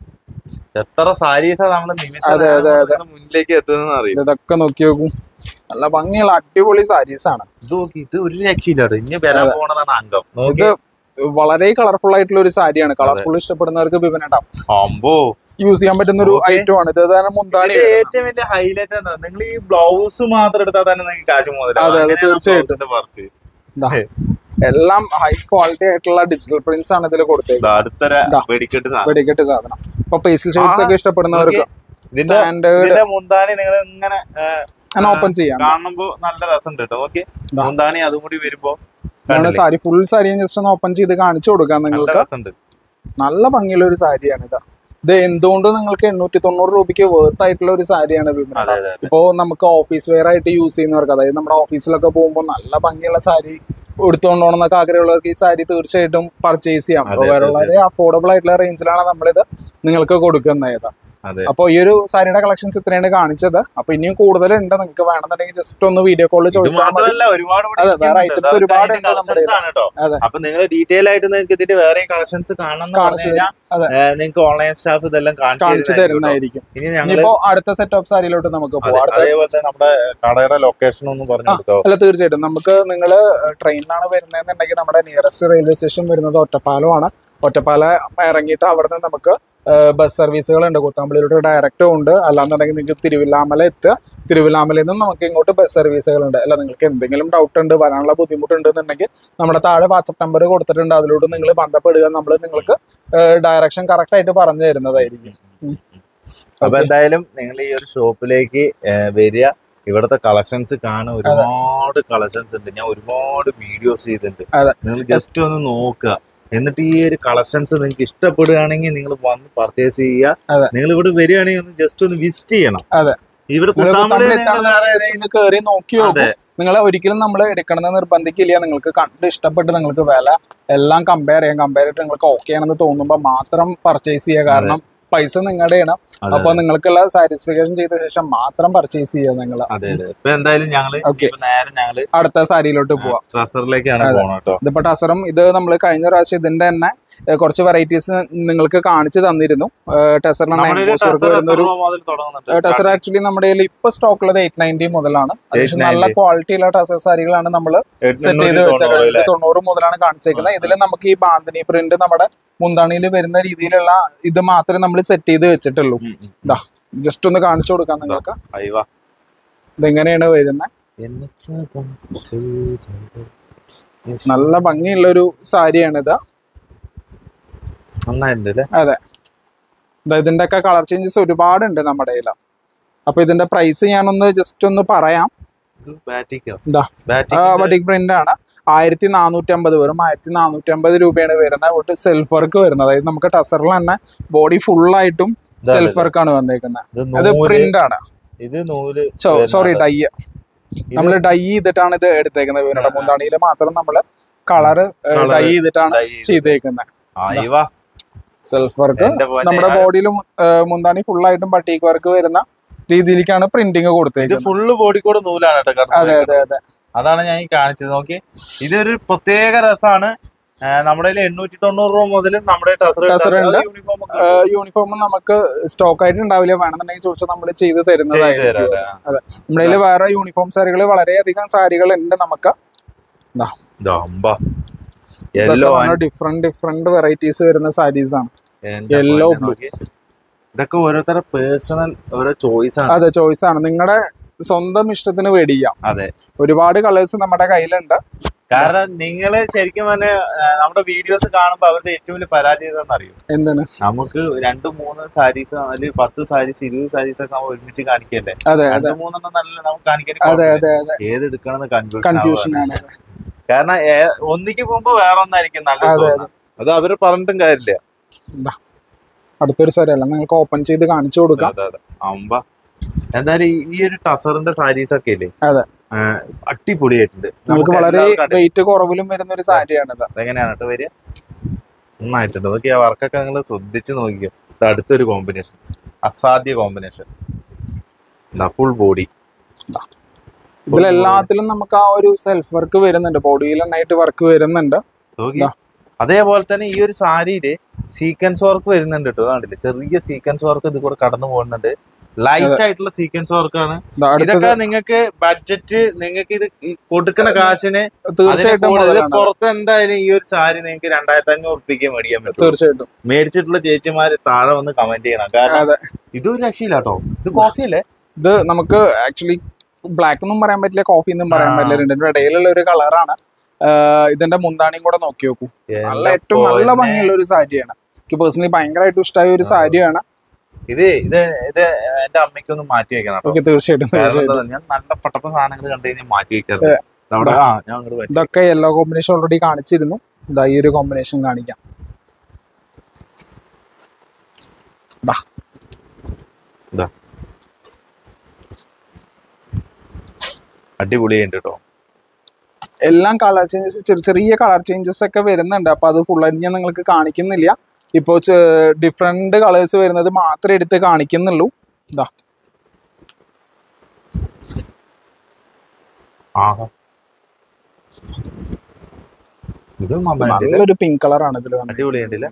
എത്ര സാരീസാ നമ്മള് നിമിഷം അതെ, അതെ, നേരം കൊണ്ട് മുന്നിലേക്ക് എത്തുന്ന അറിയില്ല ഇതൊക്കെ നോക്കി നോക്കൂ നല്ല ഭംഗിയുള്ള അടിപൊളി സാരീസ് ആണ് ഇത് നോക്കി ഇത് ഒരു രക്ഷയില്ല കേട്ടോ ഇനി വരാൻ പോണതാണ് അംഗം നോക്കി ഇത് വളരെ കളർഫുൾ ആയിട്ടുള്ള ഒരു സാരിയാണ് കളർഫുൾ ഇഷ്ടപ്പെടുന്നവർക്ക് വിപണിട്ടാം അമ്പോ യൂസ് ചെയ്യാൻ പറ്റുന്ന ഒരു Okay. ഐറ്റം ആണ് ഇത് തന്നെ മുന്താണി ഇതിന്റെ വരുന്നത്. ഏറ്റവും വലിയ ഹൈലൈറ്റ് എന്താ നിങ്ങൾ ഈ ബ്ലൗസ് മാത്രം എടുത്താൽ തന്നെ നിങ്ങൾക്ക് കാശ് അതെ, അതെ, തീർച്ചയായിട്ടും. വർക്ക് ഇതാ. എല്ലാം ഹൈ ക്വാളിറ്റി ആയിട്ടുള്ള ഡിജിറ്റൽ പ്രിന്റ്സ് ആണ് ഇതിൽ കൊടുത്തേക്കുന്നത് അടുത്തൊരു ഇതാ. വെടിക്കെട്ട് സാധനം വെടിക്കെട്ട് സാധനം ഇപ്പൊ പേസിൽ ഷെയ്ഡ്സ് ആ, ഒക്കെ ഇഷ്ടപ്പെടുന്നവർക്ക് ഇതിന്റെ സ്റ്റാൻഡേർഡ് ഇതിന്റെ മുന്താണി നിങ്ങൾ ഇങ്ങനെ ആ, അങ്ങനെ ഓപ്പൺ ചെയ്യാം കാണുമ്പോ നല്ല രസമുണ്ട് കേട്ടോ ഓക്കെ ഇതാ. മുന്താണി അതും കൂടി വരുമ്പോ ഇതാണ് കണ്ടില്ലേ? സാരി ഫുൾ സാരി ജസ്റ്റ് ഒന്ന് ഓപ്പൺ ചെയ്ത് കാണിച്ചു കൊടുക്കാം നല്ല നിങ്ങൾക്ക് രസമുണ്ട് നല്ല ഭംഗിയുള്ള ഒരു സാരിയാണ് ഇത് ഇത് എന്തുകൊണ്ട് നിങ്ങൾക്ക് എണ്ണൂറ്റി തൊണ്ണൂറ് രൂപയ്ക്ക് വേർത്ത് ആയിട്ടുള്ള ഒരു സാരിയാണ് വിപണി അതെ അതെ അതെ ഇപ്പോ നമുക്ക് ഓഫീസ് വെയർ ആയിട്ട് യൂസ് ചെയ്യുന്നവർക്ക് അതായത് നമ്മുടെ ഓഫീസിലൊക്കെ പോകുമ്പോൾ നല്ല ഭംഗിയുള്ള സാരി എടുത്തുകൊണ്ട് പോകണം എന്നൊക്കെ ആഗ്രഹമുള്ളവർക്ക് ഈ സാരി തീർച്ചയായിട്ടും പർച്ചേസ് ചെയ്യാം അതെ, അപ്പൊ വളരെ അഫോർഡബിൾ ആയിട്ടുള്ള റേഞ്ചിലാണ് നമ്മളിത് നിങ്ങൾക്ക് കൊടുക്കുന്നത് അതെ അപ്പൊ ഈ ഒരു സാരിയുടെ കളക്ഷൻസ് ഇത്രയാണ് കാണിച്ചത് അപ്പൊ ഇനിയും കൂടുതലുണ്ട് നിങ്ങൾക്ക് വേണമെന്നുണ്ടെങ്കിൽ ജസ്റ്റ് ഒന്ന് വീഡിയോ കോളിൽ ഇത് ചോദിച്ചാൽ മതി മാത്രമല്ല ഒരുപാട് ഇവിടെ അതെ, വേറെ ഇരിക്കുന്നുണ്ട്. items ഒരുപാട് അതൊക്കെ ഉണ്ട് അതിന്റെ നമ്മുടെ collections ആണ് കേട്ടോ അതെ. അപ്പൊ നിങ്ങൾ ഡീറ്റെയിൽ ആയിട്ട് നിങ്ങൾക്ക് ഇതിന്റെ വേറെ കളക്ഷൻസ് കാണണം എന്ന് പറഞ്ഞു കാണിച്ചു കഴിഞ്ഞാൽ അതെ. നിങ്ങൾക്ക് ഓൺലൈൻ സ്റ്റാഫ് ഇതെല്ലാം കാണിച്ചു കാണിച്ചു തരുന്നതായിരിക്കും തരുന്നതായിരിക്കും കേട്ടോ. ഇനി ഞങ്ങൾ ഇനിയിപ്പോ അടുത്ത സെറ്റ് ഓഫ് സാരിയിലോട്ട് നമുക്ക് പോവാം അടുത്ത അതേപോലെ തന്നെ നമ്മുടെ കടയുടെ ലൊക്കേഷൻ ഒന്ന് പറഞ്ഞു ആ. കൊടുക്കാവോ അല്ല തീർച്ചയായിട്ടും നമുക്ക് നിങ്ങൾ ട്രെയിനിലാണ് വരുന്നതെന്നുണ്ടെങ്കിൽ നമ്മുടെ നിയറസ്റ്റ് റെയിൽവേ സ്റ്റേഷൻ വരുന്നത് ഒറ്റപ്പാലമാണ് ഒറ്റപ്പാല ഇറങ്ങിയിട്ട് അവിടെ നിന്ന് നമുക്ക് ബസ് സർവീസുകളുണ്ട് കുത്താമ്പള്ളിയിലോട്ട് ഡയറക്റ്റും ഉണ്ട് അല്ലാന്നുണ്ടെങ്കിൽ നിങ്ങൾക്ക് തിരുവില്ലാമല എത്തുക തിരുവില്ലാമലയിൽ നിന്നും നമുക്ക് ഇങ്ങോട്ട് ബസ് സർവീസുകളുണ്ട് അല്ല നിങ്ങൾക്ക് എന്തെങ്കിലും ഡൗട്ട് ഉണ്ട് വരാനുള്ള ബുദ്ധിമുട്ടുണ്ടെന്നുണ്ടെങ്കിൽ നമ്മുടെ താഴെ വാട്സപ്പ് നമ്പർ കൊടുത്തിട്ടുണ്ട് അതിലോട്ട് നിങ്ങൾ ബന്ധപ്പെടുക നമ്മൾ നിങ്ങൾക്ക് ഡയറക്ഷൻ കറക്റ്റ് ആയിട്ട് പറഞ്ഞു തരുന്നതായിരിക്കും ഉം. അപ്പൊ Okay. എന്തായാലും നിങ്ങൾ ഈ ഒരു ഷോപ്പിലേക്ക് വരിക ഇവിടുത്തെ കളക്ഷൻസ് കാണാൻ ഒരുപാട് കളക്ഷൻസ് ഉണ്ട് ഞാൻ ഒരുപാട് വീഡിയോസ് ചെയ്തിട്ടുണ്ട് അതെ. നിങ്ങൾ ജസ്റ്റ് ഒന്ന് നോക്കുക എന്നിട്ട് ഈ ഒരു കളക്ഷൻസ് നിങ്ങൾക്ക് ഇഷ്ടപ്പെടുകയാണെങ്കിൽ നിങ്ങൾ വന്ന് പർച്ചേസ് ചെയ്യുക അതെ. നിങ്ങൾ ഇവിടെ വരികയാണെങ്കിൽ ഒന്ന് ജസ്റ്റ് ഒന്ന് വിസിറ്റ് ചെയ്യണം അതെ. ഇവിടെ നിങ്ങൾ കുത്താമ്പള്ളിയിൽ നിങ്ങൾ കുത്താമ്പള്ളി വേറെ just ഒന്ന് കയറി നോക്കി നോക്കൂ അതെ നിങ്ങൾ ഒരിക്കലും നമ്മൾ എടുക്കണമെന്ന് നിർബന്ധിക്കില്ല നിങ്ങൾക്ക് കണ്ട് ഇഷ്ടപ്പെട്ട് നിങ്ങൾക്ക് വില എല്ലാം കമ്പയർ ചെയ്യാം കമ്പയർ ചെയ്തിട്ട് നിങ്ങൾക്ക് ഓക്കെ ആണെന്ന് തോന്നുമ്പോൾ മാത്രം പർച്ചേസ് ചെയ്യുക കാരണം പൈസ നിങ്ങളുടെയാണ് അതെ, അപ്പൊ നിങ്ങൾക്കുള്ള സാറ്റിസ്ഫിക്കേഷൻ ചെയ്ത ശേഷം മാത്രം പർച്ചേസ് ചെയ്യുക നിങ്ങൾ അതെ അതെ ഇപ്പൊ എന്തായാലും ഞങ്ങള് Okay. ഇപ്പൊ നേരെ ഞങ്ങള് അടുത്ത സാരിയിലോട്ട് പോവാം ട്രസറിലേക്കാണ് അതെ. പോണത് കേട്ടോ ഇതിപ്പോ ടസറും ഇത് നമ്മൾ കഴിഞ്ഞ പ്രാവശ്യം ഇതിന്റെ തന്നെ ഏ, കുറച്ച് വെറൈറ്റീസ് നിങ്ങൾക്ക് കാണിച്ചു തന്നിരുന്നു ടെസറിന് നമ്മുടെ നയൻ ടെസർ വരുന്ന ഒരു മുതൽ തുടങ്ങുന്നുണ്ട് ടെസർ ആക്ച്വലി നമ്മുടെ കയ്യിൽ ഇപ്പൊ സ്റ്റോക്ക് ഉള്ളത് എയ്റ്റ് നയൻറ്റി മുതലാണ് അത്യാവശ്യം നല്ല 890. ക്വാളിറ്റി ഉള്ള ടെസർ സാരികളാണ് നമ്മൾ സെറ്റ് ചെയ്ത് എണ്ണൂറ്റി തൊണ്ണൂറ് വെച്ചേക്കുന്നത് അല്ലേ? തൊണ്ണൂറ് മുതലാണ് കാണിച്ചേക്കുന്നത് ഇതിൽ നമുക്ക് ഈ ബാന്തിനി പ്രിന്റ് നമ്മുടെ മുന്താണിയിൽ വരുന്ന രീതിയിലുള്ള ഇത് മാത്രമേ നമ്മൾ സെറ്റ് ചെയ്ത് വെച്ചിട്ടുള്ളൂ ഉം, ഉം. ജസ്റ്റ് ഒന്ന് കാണിച്ചു കൊടുക്കാം നിങ്ങൾക്ക് അയ്യോ ഇതെങ്ങനെയാണ് വരുന്നത് എന്നത്തെ പൊൻചെയ്തത് നല്ല ഭംഗിയുള്ള ഒരു സാരിയാണ് ഇത് നന്നായിട്ടുണ്ട് അല്ലേ ദാ ഇതിന്റെ ഒക്കെ കളർ ചേഞ്ചസ് ഒരുപാടുണ്ട് നമ്മുടെ കയ്യിൽ അപ്പൊ ഇതിന്റെ പ്രൈസ് ഞാനൊന്ന് ജസ്റ്റ് ഒന്ന് പറയാം ഇത് ബാറ്റിക്കോ ഇതാ. ബാറ്റിക് ബട്ടിക് പ്രിന്റ് ആണ് ആയിരത്തി നാനൂറ്റി അമ്പത് വെറും ആയിരത്തി നാനൂറ്റി അമ്പത് രൂപയാണ് വരുന്നത് ഒരു സെൽഫ് വർക്ക് വരുന്നത് അതായത് നമുക്ക് ടസറിൽ തന്നെ ബോഡി ഫുള്ളായിട്ടും ഇതാണ് സെൽഫ് വർക്ക് ആണ് വന്നേക്കുന്നത് ഇത് അത് നൂല് പ്രിന്റ് ആണ് ഇത് നൂല് സോറി വരുന്നത്. ഡൈ നമ്മൾ ഡൈ ചെയ്തിട്ടാണ് ഇത് എടുത്തേക്കുന്നത് ഇവരുടെ മുന്താണിയിൽ മാത്രം നമ്മൾ കളർ Colour ഡൈ ചെയ്തിട്ടാണ് dye ചെയ്ത്. ചെയ്തേക്കുന്നത് ആയിവാ. സെൽഫ് വർക്ക് എന്റെ മോനെ, നമ്മുടെ ആ- ബോഡിയിലും മുന്താണി ഫുള്ളായിട്ടും ബട്ടീക്ക് വർക്ക് വരുന്ന രീതിയിലേക്കാണ് പ്രിന്റിങ് ഇത് കൊടുത്തേക്കുന്നത് ഫുള്ള് ബോഡി കൂടെ നൂലാണ് കേട്ടോ കറുത്ത അതെ അതെ അതെ അതാണ് ഞാൻ ഈ കാണിച്ചത് നോക്കി ഇതൊരു പ്രത്യേക രസമാണ് നമ്മുടെ എണ്ണൂറ്റി തൊണ്ണൂറ് രൂപ മുതലും നമ്മുടെ ടസർ Tussar ഉണ്ട്. യൂണിഫോം യൂണിഫോം നമുക്ക് സ്റ്റോക്ക് ആയിട്ട് ഉണ്ടാവില്ല വേണമെന്നുണ്ടെങ്കിൽ ചോദിച്ചാൽ നമ്മൾ ചെയ്ത് ചെയ്തു തരുന്നതായിരിക്കും തരാം നമ്മുടെ കയ്യിൽ വേറെ യൂണിഫോം സാരികൾ വളരെയധികം സാരികൾ ഉണ്ട് നമുക്ക് യെല്ലോ ഡിഫറെന്റ് ഡിഫറെന്റ് വെറൈറ്റീസ് വരുന്ന സാരീസ് ആണ് എന്റെ Yellow, മോനെ നോക്കി. ഇതൊക്കെ ഓരോരുത്തരുടെ പേഴ്സണൽ ഓരോ ചോയ്സ് ആണ് അതെ ചോയ്സ് ആണ് നിങ്ങളുടെ സ്വന്തം ഇഷ്ടത്തിന് മേടിക്കാം അതെ ഒരുപാട് കളേഴ്സ് നമ്മുടെ കയ്യിലുണ്ട് കാരണം നിങ്ങള് ശരിക്കും പറഞ്ഞ നമ്മുടെ വീഡിയോസ് കാണുമ്പോ അവരുടെ ഏറ്റവും വലിയ പരാജയം അറിയും എന്താണ് നമുക്ക് രണ്ട് മൂന്ന് സാരീസ് അല്ലെങ്കിൽ പത്ത് സാരീസ് ഇരുപത് സാരീസ് ഒക്കെ നമ്മൾ ഒരുമിച്ച് കാണിക്കല്ലേ അതെ അതെ രണ്ട് മൂന്നെണ്ണം നല്ല നമുക്ക് കാണിക്കാൻ അതെ കുഴപ്പമില്ല. അതെ അതെ ഏത് എടുക്കണമെന്ന് കൺഫ്യൂഷൻ കൺഫ്യൂഷൻ ആണ് കാരണം ഏ- ഒന്നിക്ക് പോകുമ്പോ വേറെ ഒന്നായിരിക്കും നല്ലത് അതെ, തോന്നുന്നത്. അത് അവര് പറഞ്ഞിട്ടും കാര്യമില്ല അടുത്തൊരു സാരി അല്ല നിങ്ങൾക്ക് ഓപ്പൺ ചെയ്ത് കാണിച്ചു കൊടുക്കാം അതെ അതെ അമ്പ എന്തായാലും ഈ- ഈ ഒരു ടസറിന്റെ സാരീസ് ഒക്കെ ഇല്ലേ അതെ. ആ, അടിപൊളിയായിട്ടുണ്ട് നമുക്ക് വളരെ എല്ലാവർക്കും അടി- വെയിറ്റ് കുറവിലും വരുന്ന ഒരു സാരിയാണിത് അതെങ്ങനെയാണ് കേട്ടോ വരിക നന്നായിട്ടുണ്ട് നോക്കി ആ വർക്കൊക്കെ നിങ്ങൾ ശ്രദ്ധിച്ച് നോക്കിയോ ഇത് അടുത്തൊരു കോമ്പിനേഷൻ അസാധ്യ കോമ്പിനേഷൻ ഫുൾ ബോഡി ഇതിലെല്ലാത്തിലും നമുക്ക് ആ ഒരു സെൽഫ് വർക്ക് വരുന്നുണ്ട് ബോഡിയിൽ നന്നായിട്ട് വർക്ക് വരുന്നുണ്ട് നോക്കി ദാ. അതേപോലെ തന്നെ ഈ ഒരു സാരിയില് സീക്വൻസ് വർക്ക് വരുന്നുണ്ട് കേട്ടോ കണ്ടില്ലേ ചെറിയ സീക്വൻസ് വർക്ക് ഇത് കൂടെ കടന്നു പോകുന്നുണ്ട് ലൈറ്റ് ആയിട്ടുള്ള സീക്വൻസ് വർക്കാണ് ദാ അടുത്തത് ഇതൊക്കെ നിങ്ങൾക്ക് ബഡ്ജറ്റ് നിങ്ങൾക്ക് ഇത് ഈ കൊടുക്കുന്ന കാശിന് അതിന് തീർച്ചയായിട്ടും കൂടുതൽ മുതലാണ്. പുറത്ത് എന്തായാലും ഈ ഒരു സാരി നിങ്ങൾക്ക് രണ്ടായിരത്തി അഞ്ഞൂറ് ഉറുപ്പിക്ക് മേടിക്കാൻ പറ്റും തീർച്ചയായിട്ടും മേടിച്ചിട്ടുള്ള ചേച്ചിമാര് താഴെ വന്ന് കമന്റ് ചെയ്യണം കാരണം അതെ ഇതൊരു രക്ഷയില്ല കേട്ടോ ഇത് കോഫി അല്ലേ ഇത് നമുക്ക് ആക്ച്വലി ബ്ലാക്ക് എന്നും പറയാൻ പറ്റില്ല കോഫി എന്നും പറയാൻ ആ. പറ്റില്ല രണ്ടിന്റെ ഇടയിലുള്ള ഒരു കളറാണ് ഇതിന്റെ മുന്താണിയും കൂടെ നോക്കി നോക്കൂ നല്ല എന്റെ ഏറ്റവും നല്ല പൊന്നെ. ഭംഗിയുള്ള ഒരു സാരിയാണ് എനിക്ക് പേഴ്സണലി ഭയങ്കരമായിട്ട് ഇഷ്ടമായ ഒരു ആ. സാരിയാണ് ഇത് ഇത് ഇത് എന്റെ അമ്മയ്ക്കൊന്ന് മാറ്റി വെക്കണം കേട്ടോ ഓക്കെ തീർച്ചയായിട്ടും കാരണം തീർച്ചയായിട്ടും എന്താ, ഞാൻ നല്ല പട്ടപ്പ സാധനങ്ങൾ കണ്ടു കഴിഞ്ഞാൽ മാറ്റി വെക്കാറുണ്ട് അവിടെ ആ ഞാൻ അങ്ങോട്ട് മാറ്റി ഇതൊക്കെ യെല്ലോ കോമ്പിനേഷൻ ഓൾറെഡി കാണിച്ചിരുന്നു ഇതാ ഈ ഒരു കോമ്പിനേഷൻ കാണിക്കാം ദാ. ഇതാ. അടിപൊളിയുണ്ട് കേട്ടോ എല്ലാം കളർ ചേഞ്ചസ് ചെറിയ ചെറിയ കളർ ചേഞ്ചസ് ഒക്കെ വരുന്നുണ്ട് അപ്പൊ അത് ഫുൾ ആയിട്ട് ഞാൻ നിങ്ങൾക്ക് കാണിക്കുന്നില്ല ഇപ്പോ ഡിഫറെന്റ് കളേഴ്സ് വരുന്നത് മാത്രമേ എടുത്ത് കാണിക്കുന്നുള്ളൂ ഇതാ ആഹാ ഇത് നന്നായിട്ടില്ല നല്ലൊരു പിങ്ക് കളറാണ് ഇതിൽ വന്നത് അടിപൊളിയുണ്ടല്ലേ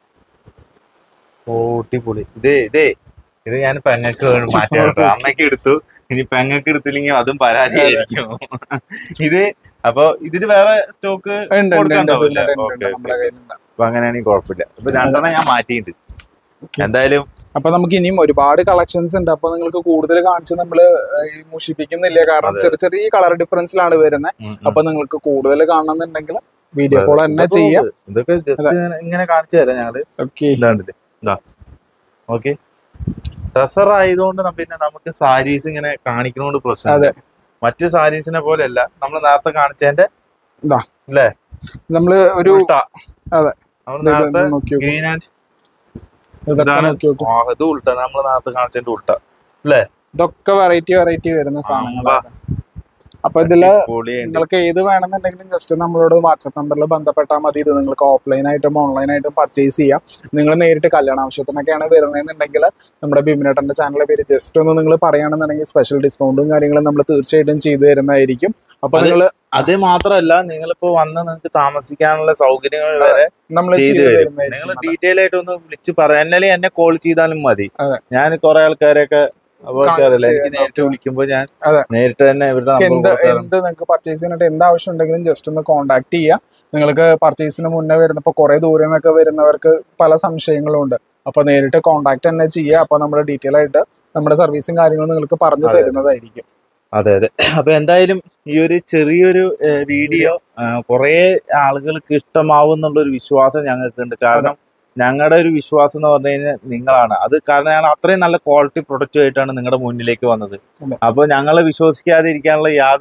ഓട്ടിപ്പൊളി ഇതേ ഇതേ ഇത് ഞാൻ പെങ്ങക്ക് മാറ്റാൻ കേട്ടോ അമ്മയ്ക്ക് എടുത്തു ഇനി പെങ്ങക്ക് എടുത്തില്ലെങ്കിൽ അതും പരാജയമായിരിക്കും ഇത് അപ്പൊ ഇതിന് വേറെ സ്റ്റോക്ക് ഉണ്ട്, ഉണ്ട്, ഉണ്ട്, കൊടുക്കണ്ടാവില്ല ഉണ്ട്, ഉണ്ട്, ഓക്കെ നമ്മുടെ കയ്യിലുണ്ട്. അപ്പൊ അങ്ങനെയാണെങ്കിൽ കുഴപ്പമില്ല അപ്പൊ രണ്ടെണ്ണം ഞാൻ മാറ്റിയിട്ടുണ്ട് Okay. എന്തായാലും അപ്പൊ നമുക്ക് ഇനിയും ഒരുപാട് കളക്ഷൻസ് ഉണ്ട് അപ്പൊ നിങ്ങൾക്ക് കൂടുതൽ കാണിച്ച് നമ്മള് ഏഹ്, മുഷിപ്പിക്കുന്നില്ല കാരണം അതെ. ചെറിയ ചെറിയ കളർ ഡിഫറൻസിലാണ് വരുന്നത് ഉം, ഉം. അപ്പൊ നിങ്ങൾക്ക് കൂടുതൽ കാണണമെന്നുണ്ടെങ്കിൽ വീഡിയോ കോൾ തന്നെ ഇതൊക്കെ ചെയ്യാം ഇതൊക്കെ ജസ്റ്റ് ഇങ്ങനെ കാണിച്ചു തരാം ഞങ്ങള് ഓക്കെ ഇതാണ്ടില്ലേ ഇതാ ഓക്കെ ഡ്രസ്സർ ആയതുകൊണ്ട് ന- പിന്നെ നമുക്ക് സാരീസ് ഇങ്ങനെ കാണിക്കണോണ്ട് പ്രശ്നം അതെ. മറ്റു സാരീസിനെ പോലെയല്ല നമ്മൾ നേരത്തെ കാണിച്ചതിന്റെ ഇതാ. അല്ലേ നമ്മള് ഒരു ഉൾട്ട അതെ. നമ്മൾ ഇത് നേരത്തെ നോക്കി നോക്കൂ. ഗ്രീൻ ആൻഡ് ഇതൊക്കെ ഇതാണ് നോക്കി നോക്കൂ ഇത് ഉൾട്ട നമ്മൾ നേരത്തെ കാണിച്ചതിന്റെ ഉൾട്ട ഇതൊക്കെ വെറൈറ്റി വെറൈറ്റി വരുന്ന സാധനങ്ങളാണ് അപ്പൊ ഇതില് പൊളിയുണ്ട് നിങ്ങൾക്ക് ഏത് വേണമെന്നുണ്ടെങ്കിലും ജസ്റ്റ് നമ്മളോട് വാട്സപ്പ് നമ്പറിൽ ബന്ധപ്പെട്ടാൽ മതി ഇത് നിങ്ങൾക്ക് ഓഫ്ലൈൻ ആയിട്ടും ഓൺലൈൻ ആയിട്ടും പർച്ചേസ് ചെയ്യാം നിങ്ങൾ നേരിട്ട് കല്യാണ ആവശ്യത്തിനൊക്കെയാണ് വരുന്നതെന്നുണ്ടെങ്കിൽ നമ്മുടെ ബിമിനേട്ടന്റെ ചാനലിലെ പേര് ജസ്റ്റ് ഒന്ന് നിങ്ങൾ പറയുകയാണെന്നുണ്ടെങ്കിൽ സ്പെഷ്യൽ ഡിസ്കൗണ്ടും കാര്യങ്ങളും നമ്മൾ തീർച്ചയായിട്ടും ചെയ്തു തരുന്നതായിരിക്കും അപ്പൊ അത് നിങ്ങൾ അത് മാത്രല്ല നിങ്ങളിപ്പോ വന്ന് നിങ്ങൾക്ക് താമസിക്കാനുള്ള സൗകര്യങ്ങൾ വരെ നമ്മൾ ചെയ്തു ചെയ്തു തരും നിങ്ങൾ തരുന്നതായിരിക്കും ഡീറ്റെയിൽ ആയിട്ട് ഒന്ന് വിളിച്ച് പറയാം എന്നാലേ എന്നെ കോൾ ചെയ്താലും മതി അതെ. ഞാൻ കുറെ ആൾക്കാരെയൊക്കെ ആൾക്കാരല്ല എനിക്ക് ചെയ്യാൻ നേരിട്ട് വിളിക്കുമ്പോ ഞാൻ അതെ. നേരിട്ട് തന്നെ ഇവരുടെ നിങ്ങൾക്ക് നമ്പർ എന്ത് എന്ത് നിങ്ങൾക്ക് പർച്ചേസ് ചെയ്യാനായിട്ട് എന്ത് ആവശ്യം ഉണ്ടെങ്കിലും ജസ്റ്റ് ഒന്ന് കോൺടാക്ട് ചെയ്യുക നിങ്ങൾക്ക് പർച്ചേസിന് മുന്നേ വരുന്നപ്പോൾ കുറെ ദൂരെ നിന്നൊക്കെ വരുന്നവർക്ക് പല സംശയങ്ങളും ഉണ്ട് അപ്പൊ നേരിട്ട് കോൺടാക്ട് തന്നെ ചെയ്യുക അപ്പൊ നമ്മൾ ഡീറ്റെയിൽ ആയിട്ട് നമ്മുടെ സർവീസും കാര്യങ്ങളും നിങ്ങൾക്ക് പറഞ്ഞു അതെ. തരുന്നതായിരിക്കും അതെ അതെ അപ്പൊ എന്തായാലും ഈ ഒരു ചെറിയൊരു വീഡിയോ കുറെ ആളുകൾക്ക് ഇഷ്ടമാവും എന്നുള്ള ഒരു വിശ്വാസം ഞങ്ങൾക്കുണ്ട് കാരണം ഞങ്ങളുടെ ഒരു വിശ്വാസം എന്ന് പറഞ്ഞു കഴിഞ്ഞാൽ നിങ്ങളാണ് അത് കാരണം ഞങ്ങൾ അത്രയും നല്ല ക്വാളിറ്റി പ്രൊഡക്റ്റ് ആയിട്ടാണ് നിങ്ങളുടെ മുന്നിലേക്ക് വന്നത് അതെ. അപ്പൊ ഞങ്ങളെ വിശ്വസിക്കാതെ ഇരിക്കാനുള്ള യാതൊരു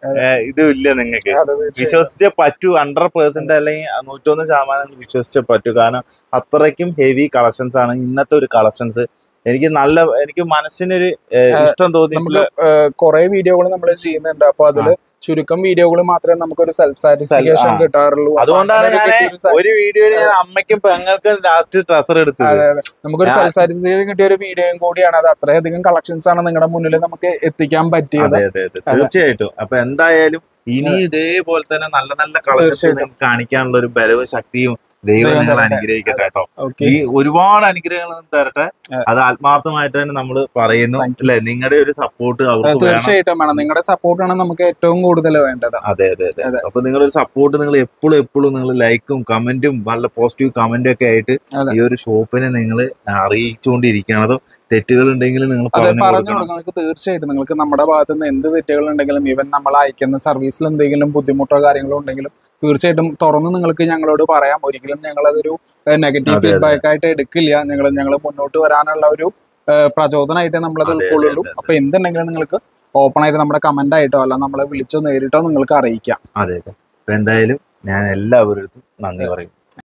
ഇതും ഇല്ല നിങ്ങൾക്ക് അതെ, തീർച്ചയായും. വിശ്വസിച്ചേ പറ്റൂ ഹൺഡ്രഡ് പെർസെന്റ് അല്ലെങ്കിൽ നൂറ്റൊന്ന് ശതമാനം നിങ്ങൾ വിശ്വസിച്ചേ പറ്റൂ കാരണം അത്രയ്ക്കും ഹെവി കളക്ഷൻസ് ആണ് ഇന്നത്തെ ഒരു കളക്ഷൻസ് എനിക്ക് നല്ല എനിക്ക് മനസ്സിനൊരു ഏഹ്, ഇഷ്ടം തോന്നിയിട്ടുള്ള നമുക്ക് കുറെ വീഡിയോകൾ നമ്മൾ ചെയ്യുന്നുണ്ട് അപ്പൊ അതില് ചുരുക്കം വീഡിയോകൾ മാത്രമേ നമുക്കൊരു സെൽഫ് സാറ്റിസ്ഫാക്ഷൻ ആ. കിട്ടാറുള്ളൂ അപ്പൊ അതുകൊണ്ടാണ് അങ്ങനെ ഞാൻ കിട്ടിയ ഒരു സ- ഒരു വീഡിയോയിൽ ഞാൻ അമ്മയ്ക്കും പെങ്ങൾക്കും ലാസ്റ്റ് ട്രസർ എടുത്തത് അതെ, അതെ. നമുക്കൊരു ഞാൻ- സെൽഫ് സാറ്റിസ്ഫാക്ഷൻ കിട്ടിയ ഒരു വീഡിയോയും കൂടിയാണ് അത് അത്രയധികം കളക്ഷൻസ് ആണ് നിങ്ങളുടെ മുന്നിൽ നമുക്ക് എത്തിക്കാൻ പറ്റിയത് അതെ അതെ അതെ തീർച്ചയായിട്ടും അപ്പൊ എന്തായാലും ഇനി ഇതേപോലെ തന്നെ നല്ല നല്ല കളക്ഷൻസ് തീർച്ചയായിട്ടും. നിങ്ങൾക്ക് കാണിക്കാനുള്ള ഒരു ബലവും ശക്തിയും ദൈവം ദൈവം നിങ്ങൾ തരട്ടെ. അനുഗ്രഹിക്കട്ടെ കേട്ടോ ഓക്കെ ഈ ഒരുപാട് അനുഗ്രഹങ്ങൾ തരട്ടെ അതെ. അത് ആത്മാർത്ഥമായിട്ട് തന്നെ നമ്മൾ പറയുന്നു Thank you. അല്ലെ നിങ്ങളുടെ ഒരു സപ്പോർട്ട് അവർക്ക് വേണം തീർച്ചയായിട്ടും വേണം നിങ്ങളുടെ സപ്പോർട്ടാണ് നമുക്ക് ഏറ്റവും കൂടുതൽ വേണ്ടത് അതെ അതെ അതെ അതെ. അപ്പൊ നിങ്ങളൊരു സപ്പോർട്ട് നിങ്ങൾ എപ്പോഴും എപ്പോഴും നിങ്ങൾ ലൈക്കും കമന്റും നല്ല പോസിറ്റീവ് കമന്റും ഒക്കെ ആയിട്ട് അതെ. ഈ ഒരു ഷോപ്പിനെ നിങ്ങൾ അറിയിച്ചുകൊണ്ടിരിക്കുകയാണ് അതോ തെറ്റുകൾ ഉണ്ടെങ്കിൽ നിങ്ങൾ അത് പറഞ്ഞു പറഞ്ഞു കൊടുക്കണം കൊടുക്കണം നിങ്ങൾക്ക് തീർച്ചയായിട്ടും നിങ്ങൾക്ക് നമ്മുടെ ഭാഗത്ത് നിന്ന് എന്ത് തെറ്റുകൾ ഉണ്ടെങ്കിലും ഈവൻ നമ്മൾ അയക്കുന്ന സർവീസിൽ എന്തെങ്കിലും ബുദ്ധിമുട്ടോ കാര്യങ്ങളോ ഉണ്ടെങ്കിലും തീർച്ചയായിട്ടും തുറന്ന് നിങ്ങൾക്ക് ഞങ്ങളോട് പറയാം ഒരിക്കലും ഞങ്ങൾ അതൊരു നെഗറ്റീവ് അതെ, അതെ. ഫീഡ്ബാക്ക് ആയിട്ട് എടുക്കില്ല ഞങ്ങൾ ഞങ്ങൾ മുന്നോട്ട് വരാനുള്ള ഒരു ഏഹ്, പ്രചോദനമായിട്ട് നമ്മളത് അതെ, അതെ, ഉൾക്കൊള്ളുള്ളൂ അതെ, അതെ. അപ്പൊ എന്തുണ്ടെങ്കിലും നിങ്ങൾക്ക് ഓപ്പൺ ആയിട്ട് നമ്മുടെ കമന്റ് ആയിട്ടോ അല്ല നമ്മളെ വിളിച്ചോ നേരിട്ടോ നിങ്ങൾക്ക് അറിയിക്കാം അതെ അതെ അപ്പൊ എന്തായാലും ഞാൻ എല്ലാവരുടെ നന്ദി പറയും